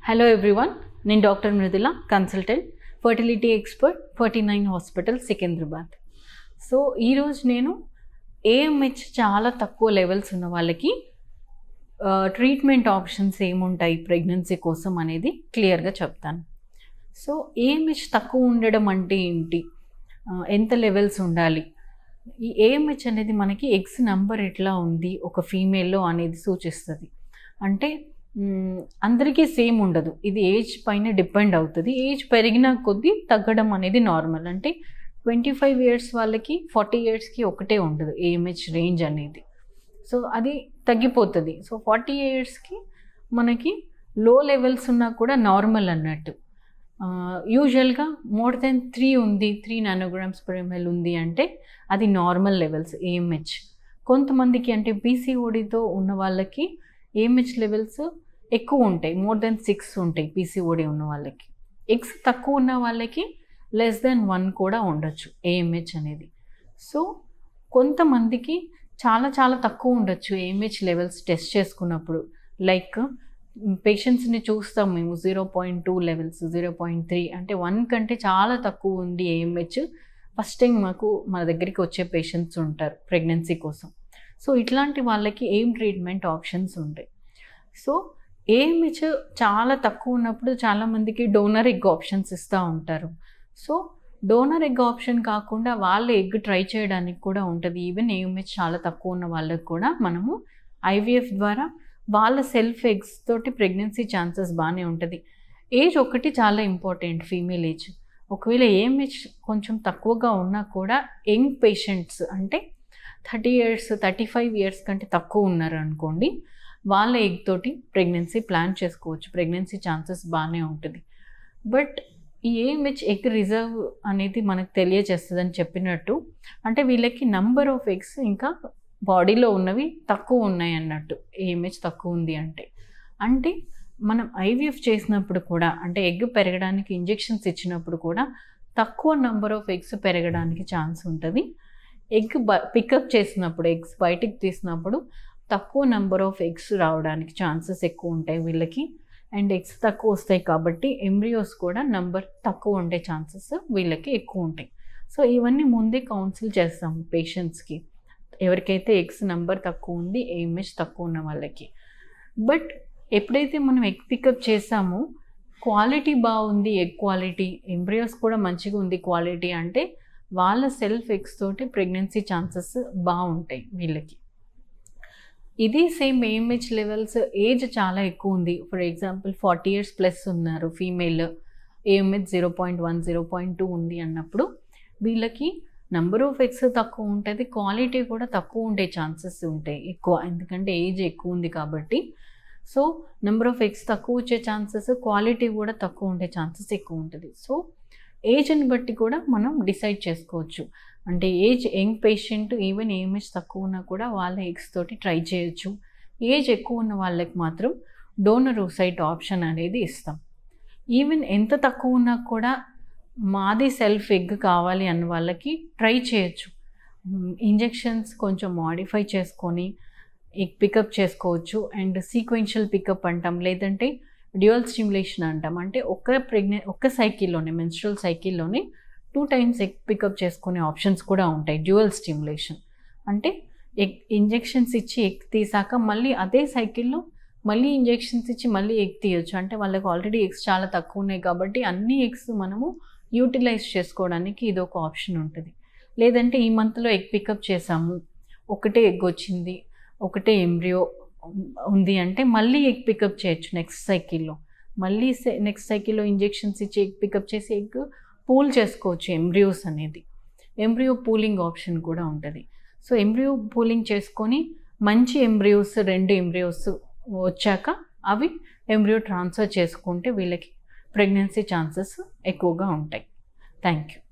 hello everyone నేను doctor Mrudula consultant fertility expert Ferty nine hospital Secunderabad so ఈరోజు నేను AMH చాలా తక్కువ లెవెల్స్ ఉన్న వాళ్ళకి ట్రీట్మెంట్ ఆప్షన్స్ ఏముంటాయి ప్రెగ్నెన్సీ కోసం అనేది క్లియర్గా చెప్తాను సో ఏఎంహెచ్ తక్కువ ఉండడం అంటే ఏంటి ఆ, ఎంత లెవెల్స్ ఉండాలి ఈ ఏఎంహెచ్ అనేది మనకి ఎగ్స్ నంబర్ ఎట్లా ఉంది ఒక ఫీమేల్లో అనేది సూచిస్తుంది అంటే మ్, అందరికీ సేమ్ ఉండదు ఇది ఏజ్ పైన డిపెండ్ అవుతుంది ఏజ్ పెరిగిన కొద్దీ తగ్గడం అనేది నార్మల్ అంటే ట్వంటీ ఫైవ్ ఇయర్స్ వాళ్ళకి ఫార్టీ ఇయర్స్కి ఒకటే ఉండదు ఏఎంహెచ్ రేంజ్ అనేది సో అది తగ్గిపోతుంది సో ఫార్టీ ఇయర్స్కి మనకి లో లెవెల్స్ ఉన్నా కూడా నార్మల్ అన్నట్టు యూజువల్గా మోర్ దెన్ త్రీ ఉంది త్రీ నానోగ్రామ్స్ పర్ ఎంఎల్ ఉంది అంటే అది నార్మల్ లెవెల్స్ ఏఎంహెచ్ కొంతమందికి అంటే పీసీఓడితో ఉన్న వాళ్ళకి ఏఎంహెచ్ లెవెల్స్ ఎక్కువ ఉంటాయి మోర్ దెన్ సిక్స్ ఉంటాయి పీసీఓడి ఉన్న వాళ్ళకి ఎగ్స్ తక్కువ ఉన్న వాళ్ళకి లెస్ దెన్ వన్ కూడా ఉండొచ్చు ఏఎంహెచ్ అనేది సో కొంతమందికి చాలా చాలా తక్కువ ఉండొచ్చు ఏఎంహెచ్ లెవెల్స్ టెస్ట్ చేసుకున్నప్పుడు లైక్ పేషెంట్స్ని చూస్తాం మేము zero point two levels zero point three అంటే వన్ కంటే చాలా తక్కువ ఉంది ఏఎంహెచ్ ఫస్ట్ టైం మాకు మన దగ్గరికి వచ్చే పేషెంట్స్ ఉంటారు ప్రెగ్నెన్సీ కోసం సో ఇట్లాంటి వాళ్ళకి ఏం ట్రీట్మెంట్ ఆప్షన్స్ ఉంటాయి సో ఏఎంహెచ్ చాలా తక్కువ ఉన్నప్పుడు చాలామందికి డోనర్ ఎగ్ ఆప్షన్స్ ఇస్తూ ఉంటారు సో డోనర్ ఎగ్ ఆప్షన్ కాకుండా వాళ్ళ ఎగ్ ట్రై చేయడానికి కూడా ఉంటుంది ఈవెన్ ఏఎంహెచ్ చాలా తక్కువ ఉన్న వాళ్ళకి కూడా మనము ఐవీఎఫ్ ద్వారా వాళ్ళ సెల్ఫ్ ఎగ్స్ తోటి ప్రెగ్నెన్సీ ఛాన్సెస్ బాగానే ఉంటుంది ఏజ్ ఒకటి చాలా ఇంపార్టెంట్ ఫీమేల్ ఏజ్ ఒకవేళ ఏఎంహెచ్ కొంచెం తక్కువగా ఉన్నా కూడా యంగ్ పేషెంట్స్ అంటే thirty years thirty five years కంటే తక్కువ ఉన్నారు అనుకోండి వాళ్ళ ఎగ్ తోటి ప్రెగ్నెన్సీ ప్లాన్ చేసుకోవచ్చు ప్రెగ్నెన్సీ ఛాన్సెస్ బాగానే ఉంటుంది బట్ ఈ ఏఎంహెచ్ ఎగ్ రిజర్వ్ అనేది మనకు తెలియజేస్తుందని చెప్పినట్టు అంటే వీళ్ళకి నంబర్ ఆఫ్ ఎగ్స్ ఇంకా బాడీలో ఉన్నవి తక్కువ ఉన్నాయి అన్నట్టు ఏఎంహెచ్ తక్కువ ఉంది అంటే అంటే మనం ఐవీఎఫ్ చేసినప్పుడు కూడా అంటే ఎగ్ పెరగడానికి ఇంజెక్షన్స్ ఇచ్చినప్పుడు కూడా తక్కువ నంబర్ ఆఫ్ ఎగ్స్ పెరగడానికి ఛాన్స్ ఉంటుంది ఎగ్ బ పికప్ చేసినప్పుడు ఎగ్స్ బయటికి తీసినప్పుడు తక్కువ నెంబర్ ఆఫ్ ఎగ్స్ రావడానికి ఛాన్సెస్ ఎక్కువ ఉంటాయి వీళ్ళకి అండ్ ఎగ్స్ తక్కువ వస్తాయి కాబట్టి ఎంబ్రియోస్ కూడా నంబర్ తక్కువ ఉండే ఛాన్సెస్ వీళ్ళకి ఎక్కువ ఉంటాయి సో ఇవన్నీ ముందే కౌన్సిల్ చేస్తాం పేషెంట్స్కి ఎవరికైతే ఎగ్స్ నెంబర్ తక్కువ ఉంది ఏఎంహెచ్ తక్కువ ఉన్న వాళ్ళకి బట్ ఎప్పుడైతే మనం ఎగ్ పికప్ చేసామో క్వాలిటీ బాగుంది ఎగ్ క్వాలిటీ ఎంబ్రియోస్ కూడా మంచిగా ఉంది క్వాలిటీ అంటే వాళ్ళ సెల్ఫ్ ఎగ్స్ తోటి ప్రెగ్నెన్సీ ఛాన్సెస్ బాగుంటాయి వీళ్ళకి ఇది సేమ్ ఏఎంహెచ్ లెవెల్స్ ఏజ్ చాలా ఎక్కువ ఉంది for example forty years plus ఉన్నారు female AMH zero point one zero point two ఉంది అన్నప్పుడు వీళ్ళకి నెంబర్ ఆఫ్ ఎగ్స్ తక్కువ ఉంటుంది క్వాలిటీ కూడా తక్కువ ఉండే ఛాన్సెస్ ఉంటాయి ఎక్కువ ఎందుకంటే ఏజ్ ఎక్కువ ఉంది కాబట్టి సో నెంబర్ ఆఫ్ ఎగ్స్ తక్కువ వచ్చే ఛాన్సెస్ క్వాలిటీ కూడా తక్కువ ఉండే ఛాన్సెస్ ఎక్కువ ఉంటుంది సో ఏజ్ని బట్టి కూడా మనం డిసైడ్ చేసుకోవచ్చు అంటే age young patient even AMH తక్కువ ఉన్నా కూడా వాళ్ళ ఎగ్స్ తోటి ట్రై చేయొచ్చు ఏజ్ ఎక్కువ ఉన్న వాళ్ళకి మాత్రం డోనర్ సైట్ ఆప్షన్ అనేది ఇస్తాం ఈవెన్ ఎంత తక్కువ ఉన్నా కూడా మాది సెల్ఫ్ ఎగ్ కావాలి అన్న వాళ్ళకి ట్రై చేయొచ్చు ఇంజెక్షన్స్ కొంచెం మాడిఫై చేసుకొని ఎగ్ పికప్ చేసుకోవచ్చు అండ్ సీక్వెన్షియల్ పికప్ అంటాం లేదంటే డ్యూయల్ స్టిమ్యులేషన్ అంటాం అంటే ఒక్క ప్రెగ్నె ఒక్క సైకిల్లోనే మెన్స్ట్రల్ సైకిల్లోనే టూ టైమ్స్ ఎగ్ పికప్ చేసుకునే ఆప్షన్స్ కూడా ఉంటాయి డ్యూయల్ స్టిమ్యులేషన్ అంటే ఎగ్ ఇంజెక్షన్స్ ఇచ్చి ఎగ్ తీసాక మళ్ళీ అదే సైకిల్లో మళ్ళీ ఇంజెక్షన్స్ ఇచ్చి మళ్ళీ ఎగ్ తీయొచ్చు అంటే వాళ్ళకి ఆల్రెడీ ఎగ్స్ చాలా తక్కువ ఉన్నాయి కాబట్టి అన్ని ఎగ్స్ మనము యూటిలైజ్ చేసుకోవడానికి ఇది ఒక ఆప్షన్ ఉంటుంది లేదంటే ఈ మంత్లో ఎగ్ పికప్ చేసాము ఒకటే ఎగ్ వచ్చింది ఒకటే ఎంబ్రియో ఉంది అంటే మళ్ళీ ఎగ్ పికప్ చేయొచ్చు నెక్స్ట్ సైకిల్లో మళ్ళీ నెక్స్ట్ సైకిల్లో ఇంజెక్షన్స్ ఇచ్చి ఎగ్ పికప్ చేసి ఎగ్ పూల్ చేసుకోవచ్చు ఎంబ్రియోస్ అనేది ఎంబ్రియో పూలింగ్ ఆప్షన్ కూడా ఉంటుంది సో ఎంబ్రియో పూలింగ్ చేసుకొని మంచి ఎంబ్రియోస్ రెండు ఎంబ్రియోస్ వచ్చాక అవి ఎంబ్రియో ట్రాన్స్ఫర్ చేసుకుంటే వీళ్ళకి ప్రెగ్నెన్సీ ఛాన్సెస్ ఎక్కువగా ఉంటాయి థ్యాంక్ యూ